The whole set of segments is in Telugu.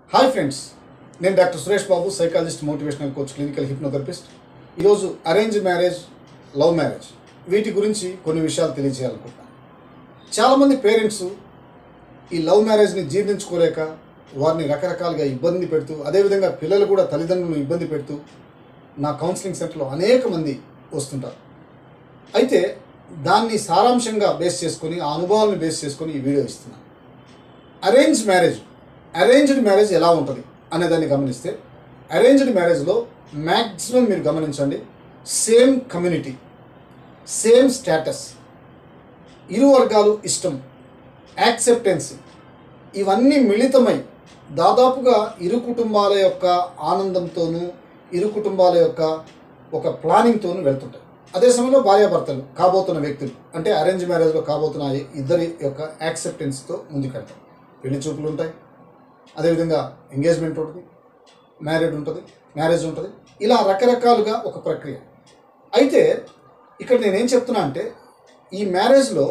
హాయ్ ఫ్రెండ్స్ నేను doctor Suresh Babu psychologist motivational coach clinical hypnotherapist ఈరోజు అరేంజ్ మ్యారేజ్ లవ్ మ్యారేజ్ వీటి గురించి కొన్ని విషయాలు తెలియజేయాలనుకుంటున్నాను చాలామంది పేరెంట్స్ ఈ లవ్ మ్యారేజ్ని జీర్ణించుకోలేక వారిని రకరకాలుగా ఇబ్బంది పెడుతూ అదేవిధంగా పిల్లలు కూడా తల్లిదండ్రులను ఇబ్బంది పెడుతూ నా కౌన్సిలింగ్ సెంటర్లో అనేక మంది వస్తుంటారు అయితే దాన్ని సారాంశంగా బేస్ చేసుకొని ఆ అనుభవాలను బేస్ చేసుకొని ఈ వీడియో ఇస్తున్నాను అరేంజ్ మ్యారేజ్ అరేంజ్డ్ మ్యారేజ్ ఎలా ఉంటుంది అనేదాన్ని గమనిస్తే అరేంజ్డ్ మ్యారేజ్లో మ్యాక్సిమం మీరు గమనించండి సేమ్ కమ్యూనిటీ సేమ్ స్టేటస్ ఇరు వర్గాలు ఇష్టం యాక్సెప్టెన్స్ ఇవన్నీ మిళితమై దాదాపుగా ఇరు కుటుంబాల యొక్క ఆనందంతోనూ ఇరు కుటుంబాల యొక్క ఒక ప్లానింగ్తోనూ వెళ్తుంటాయి అదే సమయంలో భార్యాభర్తలు కాబోతున్న వ్యక్తులు అంటే అరేంజ్ మ్యారేజ్లో కాబోతున్న ఈ ఇద్దరి యొక్క యాక్సెప్టెన్స్తో ముందుకెళ్తాం పెళ్లి చూపులు ఉంటాయి అదేవిధంగా ఎంగేజ్మెంట్ ఉంటుంది మ్యారేడ్ ఉంటుంది మ్యారేజ్ ఉంటుంది ఇలా రకరకాలుగా ఒక ప్రక్రియ అయితే ఇక్కడ నేనేం చెప్తున్నా అంటే ఈ మ్యారేజ్లో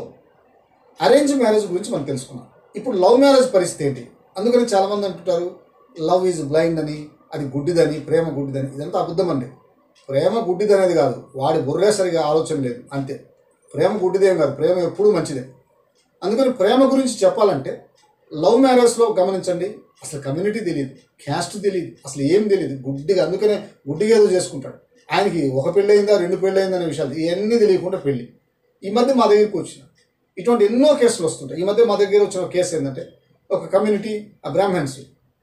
అరేంజ్ మ్యారేజ్ గురించి మనం తెలుసుకున్నాం ఇప్పుడు లవ్ మ్యారేజ్ పరిస్థితి ఏంటి అందుకని చాలామంది అంటుంటారు లవ్ ఈజ్ బ్లైండ్ అని అది గుడ్డిదని ప్రేమ గుడ్డిదని ఇదంతా అబద్ధం అండి ప్రేమ గుడ్డిది అనేది కాదు వాడి బుర్రే సరిగా ఆలోచన లేదు అంతే ప్రేమ గుడ్డిదేం కాదు ప్రేమ ఎప్పుడూ మంచిదే అందుకని ప్రేమ గురించి చెప్పాలంటే లవ్ మ్యారేజ్లో గమనించండి అసలు కమ్యూనిటీ తెలియదు క్యాస్ట్ తెలియదు అసలు ఏం తెలియదు గుడ్డిగా అందుకనే గుడ్డిగా ఏదో చేసుకుంటాడు ఆయనకి ఒక పెళ్ళి అయిందా రెండు పెళ్ళి అయిందా అనే విషయాలు ఇవన్నీ తెలియకుండా పెళ్ళి ఈ మధ్య మా దగ్గరికి వచ్చిన ఇటువంటి ఎన్నో కేసులు వస్తుంటాయి ఈ మధ్య మా దగ్గర వచ్చిన కేసు ఏంటంటే ఒక కమ్యూనిటీ ఆ బ్రాహ్మణ్స్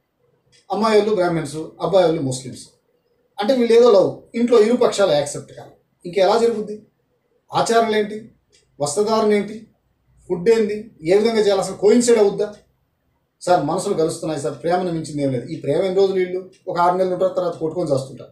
అమ్మాయి వాళ్ళు బ్రాహ్మణ్స్ అబ్బాయి వాళ్ళు ముస్లిమ్స్ అంటే వీళ్ళు ఏదో లవ్ ఇంట్లో ఇరు పక్షాలు యాక్సెప్ట్ కాదు ఇంకెలా జరుగుద్ది ఆచారాలు ఏంటి వస్త్రధారణ ఏంటి ఫుడ్ ఏంటి ఏ విధంగా చేయాలి అసలు కోయిన్సైడ్ అవుద్దా సార్ మనసులు కలుస్తున్నాయి సార్ ప్రేమను మించింది ఏం లేదు ఈ ప్రేమ ఎన్ని రోజులు వీళ్ళు ఒక ఆరు నెలలు ఉంటారు తర్వాత కొట్టుకొని చేస్తుంటారు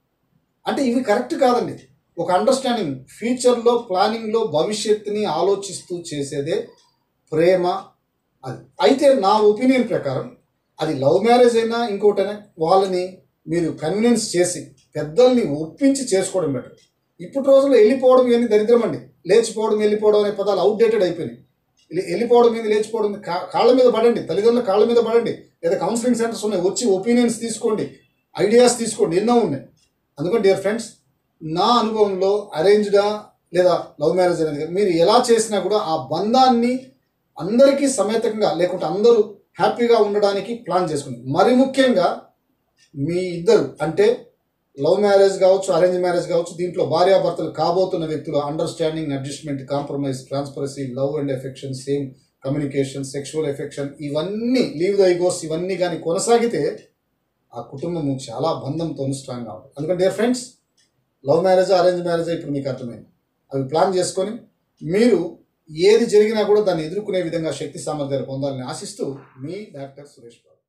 అంటే ఇవి కరెక్ట్ కాదండి ఒక అండర్స్టాండింగ్ ఫ్యూచర్లో ప్లానింగ్లో భవిష్యత్తుని ఆలోచిస్తూ చేసేదే ప్రేమ అది అయితే నా ఒపీనియన్ ప్రకారం అది లవ్ మ్యారేజ్ అయినా ఇంకోటైనా వాళ్ళని మీరు కన్వినెన్స్ చేసి పెద్దల్ని ఒప్పించి చేసుకోవడం బెటర్ ఇప్పుడు రోజుల్లో వెళ్ళిపోవడం ఇవన్నీ దరిద్రం అండి లేచిపోవడం వెళ్ళిపోవడం అనే పదాలు అవుట్డేటెడ్ అయిపోయినాయి వెళ్ళి- వెళ్ళిపోవడం మీద లేచిపోవడం మీద కా- కాళ్ళ మీద పడండి తల్లిదండ్రుల కాళ్ళ మీద పడండి లేదా కౌన్సిలింగ్ సెంటర్స్ ఉన్నాయి వచ్చి ఒపీనియన్స్ తీసుకోండి ఐడియాస్ తీసుకోండి ఎన్నో ఉన్నాయి అందుకని డియర్ ఫ్రెండ్స్ నా అనుభవంలో అరేంజ్డా లేదా లవ్ మ్యారేజ్ అనేది కాదు. మీరు ఎలా చేసినా కూడా ఆ బంధాన్ని అందరికీ సమేతంగా లేకుంటే అందరూ హ్యాపీగా ఉండడానికి ప్లాన్ చేసుకుని మరి ముఖ్యంగా మీ ఇద్దరు అంటే లవ్ మ్యారేజ్ కావచ్చు అరేంజ్ మ్యారేజ్ కావచ్చు దీంట్లో భార్యాభర్తలు కాబోతున్న వ్యక్తులు understanding adjustment compromise transparency love and affection same communication sexual affection ఇవన్నీ లీవ్ ద ఈగోస్ ఇవన్నీ కానీ కొనసాగితే ఆ కుటుంబం చాలా బంధంతో స్ట్రాంగ్గా ఉంటుంది అందుకని dear friends love marriage arrange marriage ఇప్పుడు మీకు అర్థమైంది అవి ప్లాన్ చేసుకొని మీరు ఏది జరిగినా కూడా దాన్ని ఎదుర్కొనే విధంగా శక్తి సామర్థ్యాలు పొందాలని ఆశిస్తూ మీ డాక్టర్ సురేష్ బాబు